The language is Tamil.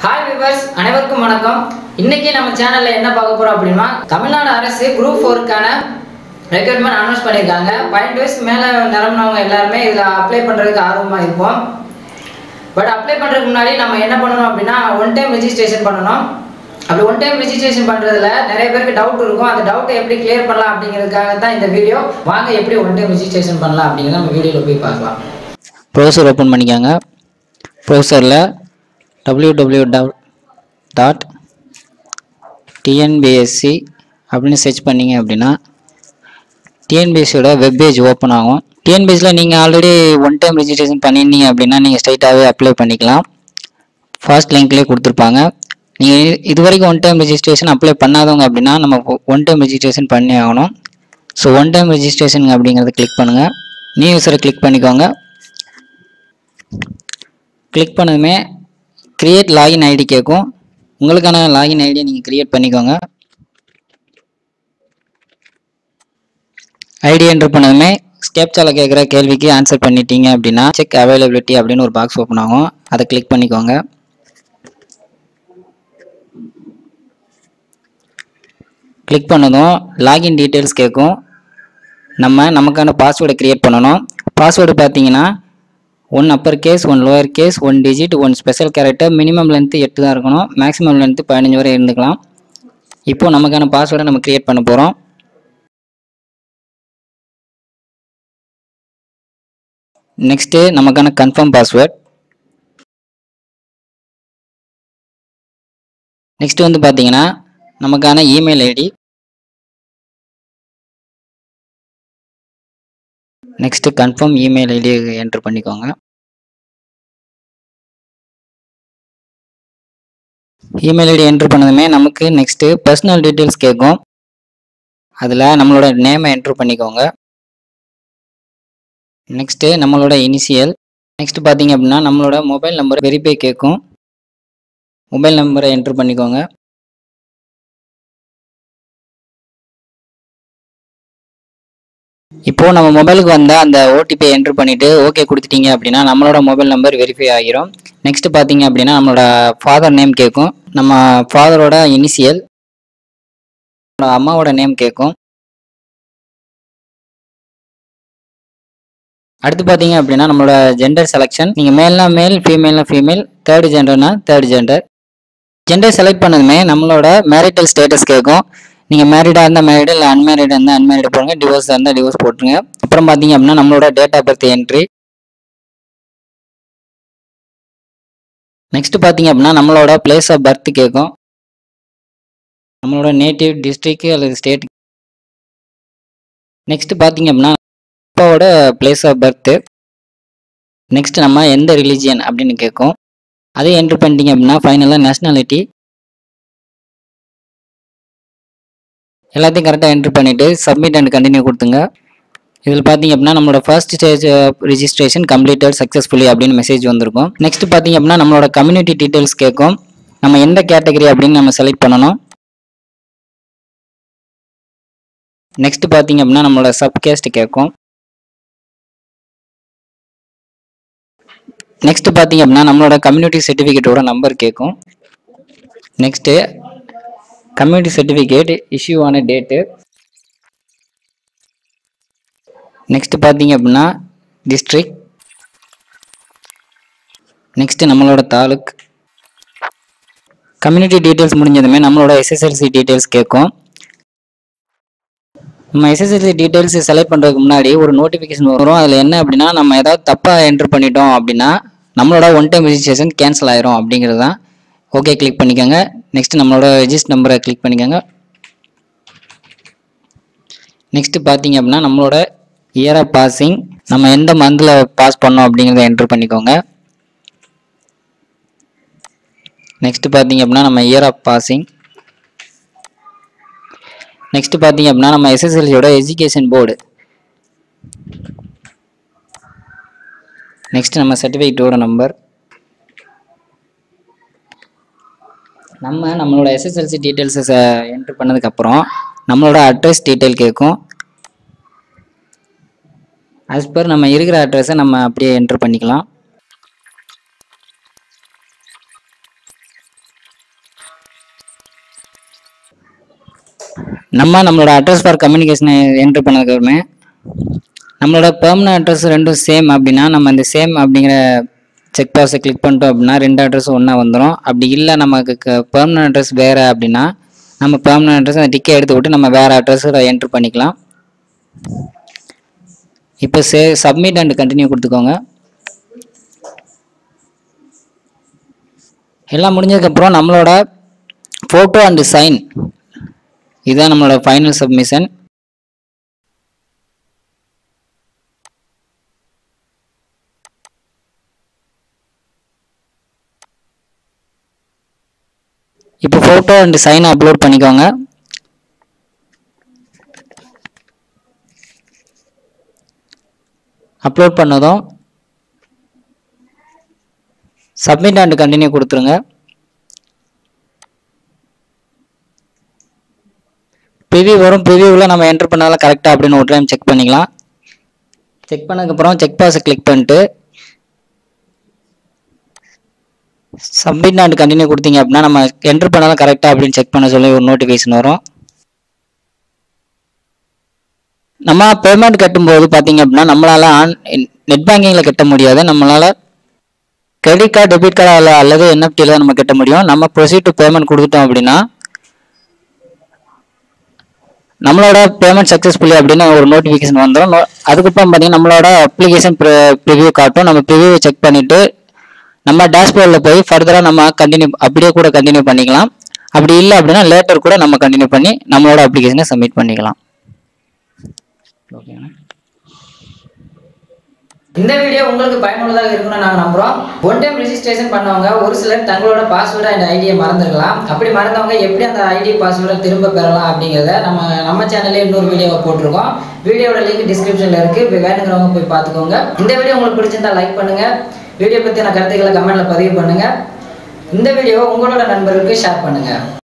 ஹாய் விவர்ஸ் அனைவருக்கும் வணக்கம் இன்னைக்கு நம்ம சேனல்ல என்ன பார்க்க போறோம் அப்படின்னா தமிழ்நாடு அரசு குரூப் ஃபோருக்கான ரெக்ரூட்மெண்ட் அனௌன்ஸ் பண்ணியிருக்காங்க பதினெட்டு வயசுக்கு மேலே நிரம்பினவங்க எல்லாருமே இதில் அப்ளை பண்ணுறதுக்கு ஆர்வமாக இருப்போம் பட் அப்ளை பண்ணுறதுக்கு முன்னாடி நம்ம என்ன பண்ணணும் அப்படின்னா ஒன் டைம் ரெஜிஸ்ட்ரேஷன் பண்ணணும் அப்படி ஒன் டைம் ரெஜிஸ்ட்ரேஷன் பண்ணுறதுல நிறைய பேருக்கு டவுட் இருக்கும் அந்த டவுட்டை எப்படி கிளியர் பண்ணலாம் அப்படிங்கிறதுக்காக தான் இந்த வீடியோ வாங்க எப்படி ஒன் டைம் ரெஜிஸ்ட்ரேஷன் பண்ணலாம் அப்படிங்கிறத நம்ம வீடியோவில் போய் பார்க்கலாம் ப்ரௌசர் ஓப்பன் பண்ணிக்கோங்க ப்ரௌசரில் www டாட் டிஎன்பிஎஸ்சி அப்படின்னு சர்ச் பண்ணீங்க அப்படின்னா டிஎன்பிஎஸ்சியோட வெப்பேஜ் ஓப்பன் ஆகும் டிஎன்பிஎஸ்சியில் நீங்கள் ஆல்ரெடி ஒன் டைம் ரெஜிஸ்ட்ரேஷன் பண்ணியிருந்தீங்க அப்படின்னா நீங்கள் ஸ்ட்ரைட்டாகவே அப்ளை பண்ணிக்கலாம் ஃபர்ஸ்ட் லிங்க்லேயே கொடுத்துருப்பாங்க நீங்கள் இது வரைக்கும் ஒன் டைம் ரெஜிஸ்ட்ரேஷன் அப்ளை பண்ணாதவங்க அப்படின்னா நம்ம ஒன் டைம் ரெஜிஸ்ட்ரேஷன் பண்ணி ஆகணும் ஸோ ஒன் டைம் ரெஜிஸ்ட்ரேஷன் அப்படிங்கிறத கிளிக் பண்ணுங்கள் நியூ யூஸரை கிளிக் பண்ணிக்கோங்க கிளிக் பண்ணதுமே கிரியேட் லாகின் ஐடி கேட்கும் உங்களுக்கான லாகின் ஐடியை நீங்கள் கிரியேட் பண்ணிக்கோங்க ஐடி என்டர் பண்ணதுமே ஸ்கேப்சால கேட்குற கேள்விக்கு ஆன்சர் பண்ணிட்டீங்க அப்படின்னா செக் அவைலபிலிட்டி அப்படின்னு ஒரு பாக்ஸ் ஓப்பன் ஆகும் அதை கிளிக் பண்ணிக்கோங்க கிளிக் பண்ணதும் லாகின் டீட்டெயில்ஸ் கேட்கும் நம்ம நமக்கான பாஸ்வேர்டை க்ரியேட் பண்ணணும் பாஸ்வேர்டு பார்த்தீங்கன்னா one upper case one lower case one digit one special character minimum length எட்டு தான் இருக்கணும் மேக்ஸிமம் லென்த்து பதினஞ்சு வரை இருந்துக்கலாம் இப்போ நமக்கான பாஸ்வேர்டை நம்ம க்ரியேட் பண்ண போகிறோம் நெக்ஸ்ட்டு நமக்கான கன்ஃபார்ம் பாஸ்வேர்ட் நெக்ஸ்ட் வந்து பார்த்தீங்கன்னா நமக்கான email ID next confirm email ID enter பண்ணிக்கோங்க இமெயில் ஐடி என்டர் பண்ணதுமே நமக்கு நெக்ஸ்ட்டு பர்சனல் டீட்டெயில்ஸ் கேட்கும் அதில் நம்மளோட நேமை என்ட்ரு பண்ணிக்கோங்க நெக்ஸ்ட்டு நம்மளோட இனிஷியல் நெக்ஸ்ட் பார்த்தீங்க அப்படின்னா நம்மளோட மொபைல் நம்பர் வெரிஃபை கேட்கும் மொபைல் நம்பரை என்ட்ரு பண்ணிக்கோங்க இப்போ நம்ம மொபைலுக்கு வந்த அந்த ஓடிபி என்ட்ரு பண்ணிட்டு ஓகே கொடுத்துட்டீங்க அப்படின்னா நம்மளோட மொபைல் நம்பர் வெரிஃபை ஆகிரும் நெக்ஸ்ட் பார்த்தீங்க அப்படின்னா நம்மளோட ஃபாதர் நேம் கேட்கும் நம்ம ஃபாதரோட இனிஷியல் அம்மாவோட நேம் கேட்கும் அடுத்து பார்த்தீங்க அப்படின்னா நம்மளோட ஜெண்டர் செலெக்ஷன் நீங்கள் மேல்னா மேல் ஃபீமேல்னா ஃபீமேல் தேர்ட் ஜெண்டர்னா தேர்ட் ஜெண்டர் ஜெண்டர் செலக்ட் பண்ணதுமே நம்மளோட மேரிட்டல் ஸ்டேட்டஸ் கேட்கும் நீங்கள் மேரிடாக இருந்தால் மேரிடு இல்லை அன்மேரிடாக இருந்தால் அன்மேரிடு போடுங்க டிவோர்ஸாக இருந்தால் டிவோர்ஸ் போட்டுருங்க அப்புறம் பார்த்தீங்க அப்படின்னா நம்மளோட date of birth entry next பார்த்தீங்க அப்படின்னா நம்மளோட பிளேஸ் ஆஃப் பர்த் கேட்கும் நம்மளோட நேட்டிவ் டிஸ்ட்ரிக்ட் அல்லது ஸ்டேட் நெக்ஸ்ட் பார்த்தீங்க அப்படின்னா அப்பாவோட பிளேஸ் ஆஃப் பர்த்து நெக்ஸ்ட் நம்ம எந்த ரிலீஜியன் அப்படின்னு கேட்கும் அதே என்ட்ரு பண்ணிட்டீங்க அப்படின்னா ஃபைனலாக நேஷ்னாலிட்டி எல்லாத்தையும் கரெக்டாக என்ட்ரு பண்ணிவிட்டு சப்மிட் அண்ட் கண்டினியூ கொடுத்துங்க இதில் பார்த்தீங்க அப்படின்னா நம்மளோட first stage registration completed successfully அப்படின்னு மெசேஜ் வந்திருக்கும் நெக்ஸ்ட் பார்த்தீங்க அப்படின்னா நம்மளோட கம்யூனிட்டி டீட்டெயில்ஸ் கேட்கும் நம்ம எந்த கேட்டகரி அப்படின்னு நம்ம செலக்ட் பண்ணணும் நெக்ஸ்ட் பார்த்தீங்க அப்படின்னா நம்மளோட சப்கேஸ்ட் கேட்கும் நெக்ஸ்ட் பார்த்தீங்க அப்படின்னா நம்மளோட கம்யூனிட்டி சர்டிஃபிகேட்டோட நம்பர் கேட்கும் நெக்ஸ்ட்டு கம்யூனிட்டி சர்டிஃபிகேட் இஷ்யூ ஆன டேட்டு நெக்ஸ்ட் பார்த்தீங்க அப்படின்னா டிஸ்ட்ரிக்ட் நெக்ஸ்ட் நம்மளோட தாலுக் கம்யூனிட்டி டீட்டெயில்ஸ் முடிஞ்சதுமே நம்மளோட எஸ்எஸ்எல்சி டீட்டெயில்ஸ் கேட்கும் நம்ம எஸ்எஸ்எல்சி டீட்டெயில்ஸ் செலக்ட் பண்ணுறதுக்கு முன்னாடி ஒரு நோட்டிஃபிகேஷன் வரும் அதில் என்ன அப்படின்னா நம்ம ஏதாவது தப்பாக என்ட்ரு பண்ணிட்டோம் அப்படின்னா நம்மளோட ஒன் டைம் ரெஜிஸ்ட்ரேஷன் கேன்சல் ஆயிரும் அப்படிங்கிறது தான் ஓகே கிளிக் பண்ணிக்கோங்க நெக்ஸ்ட் நம்மளோட ரெஜிஸ்டர் நம்பரை கிளிக் பண்ணிக்கோங்க நெக்ஸ்ட் பார்த்தீங்க அப்படின்னா நம்மளோட இயர் ஆஃப் பாசிங் நம்ம எந்த மந்தில் பாஸ் பண்ணோம் அப்படிங்கிறத என்ட்ரு பண்ணிக்கோங்க நெக்ஸ்ட் பார்த்தீங்க அப்படின்னா நம்ம இயர் ஆஃப் பாசிங் நெக்ஸ்ட் பார்த்தீங்க அப்படின்னா நம்ம எஸ்எஸ்எல்சியோட எஜுகேஷன் போர்டு நெக்ஸ்ட் நம்ம சர்டிஃபிகேட்டோட நம்பர் நம்ம நம்மளோட எஸ்எஸ்எல்சி டீட்டெயில்ஸை என்ட்ரு பண்ணதுக்கப்புறம் நம்மளோட அட்ரஸ் டீட்டெயில் கேட்கும் as per நம்ம இருக்கிற அட்ரஸை நம்ம அப்படியே என்ட்ரு பண்ணிக்கலாம் நம்ம நம்மளோட அட்ரஸ் ஃபார் கம்யூனிகேஷனை என்ட்ரு பண்ணதுக்கப்புறமே நம்மளோட பெர்மனன்ட் அட்ரஸ் ரெண்டும் சேம் அப்படின்னா நம்ம இந்த சேம் அப்படிங்கிற செக் பாக்ஸை கிளிக் பண்ணிட்டோம் அப்படின்னா ரெண்டு அட்ரஸும் ஒன்றா வந்துடும் அப்படி இல்லை நமக்கு பெர்மனன்ட் அட்ரஸ் வேறு அப்படின்னா நம்ம பெர்மனன்ட் அட்ரஸ் அந்த டிக்கை எடுத்து விட்டு நம்ம வேறு அட்ரஸில் என்ட்ரு பண்ணிக்கலாம் இப்போ சே சப்மிட் அண்ட் கண்டினியூ கொடுத்துக்கோங்க எல்லாம் முடிஞ்சதுக்கப்புறம் நம்மளோட ஃபோட்டோ அண்டு சைன் இதுதான் நம்மளோட ஃபைனல் சப்மிஷன் இப்போ ஃபோட்டோ அண்ட் சைன் அப்லோட் பண்ணிக்கோங்க அப்லோட் பண்ணதும் சப்மிட் அண்ட் கண்டினியூ கொடுத்துருங்க ப்ரிவியூ வரும் ப்ரிவியூவில் நம்ம என்டர் பண்ணாலும் கரெக்டாக அப்படின்னு ஒரு டைம் செக் பண்ணிக்கலாம் செக் பண்ணதுக்கப்புறம் செக் பாஸை கிளிக் பண்ணிட்டு சப்மிட் அண்ட் கண்டினியூ கொடுத்தீங்க அப்படின்னா நம்ம என்டர் பண்ணாலும் கரெக்டாக அப்படின்னு செக் பண்ண சொல்லி ஒரு நோட்டிஃபிகேஷன் வரும் நம்ம பேமெண்ட் கட்டும்போது பார்த்தீங்க அப்படின்னா நம்மளால ஆன் நெட் பேங்கிங்கில் கட்ட முடியாது நம்மளால கிரெடிட் கார்டு டெபிட் கார்டு அல்லது என்எஃப்டியில் தான் நம்ம கட்ட முடியும் நம்ம ப்ரொசீட் டு பேமெண்ட் கொடுத்துட்டோம் அப்படின்னா நம்மளோட பேமெண்ட் சக்ஸஸ்ஃபுல்லி அப்படின்னு ஒரு நோட்டிஃபிகேஷன் வந்துடும் அதுக்கப்புறம் பார்த்தீங்கன்னா நம்மளோட அப்ளிகேஷன் ப்ரிவியூ காட்டும் நம்ம ப்ரிவியூவை செக் பண்ணிவிட்டு நம்ம டேஷ்போர்டில் போய் ஃபர்தராக நம்ம கண்டினியூ அப்படியே கூட கண்டினியூ பண்ணிக்கலாம் அப்படி இல்லை அப்படின்னா லேட்டர் கூட நம்ம கண்டினியூ பண்ணி நம்மளோட அப்ளிகேஷனை சப்மிட் பண்ணிக்கலாம் ஓகேண்ணா இந்த வீடியோ உங்களுக்கு பயனுள்ளதாக இருக்கும்னு நாங்கள் நம்புறோம் ஒன் டைம் ரெஜிஸ்ட்ரேஷன் பண்ணவங்க ஒரு சிலர் தங்களோட பாஸ்வேர்டு அண்ட் ஐடியை மறந்துருக்கலாம் அப்படி மறந்தவங்க எப்படி அந்த ஐடி பாஸ்வேர்டை திரும்ப பெறலாம் அப்படிங்கிறத நம்ம நம்ம சேனல்லே இன்னொரு வீடியோவை போட்டிருக்கோம் வீடியோட லிங்க் டிஸ்கிரிப்ஷனில் இருக்குது இப்போ வேணுங்கிறவங்க போய் பார்த்துக்கோங்க இந்த வீடியோ உங்களுக்கு பிடிச்சிருந்தா லைக் பண்ணுங்க வீடியோ பற்றின கருத்துக்களை கமெண்ட்ல பதிவு பண்ணுங்க இந்த வீடியோவை உங்களோட நண்பர்களுக்கு ஷேர் பண்ணுங்க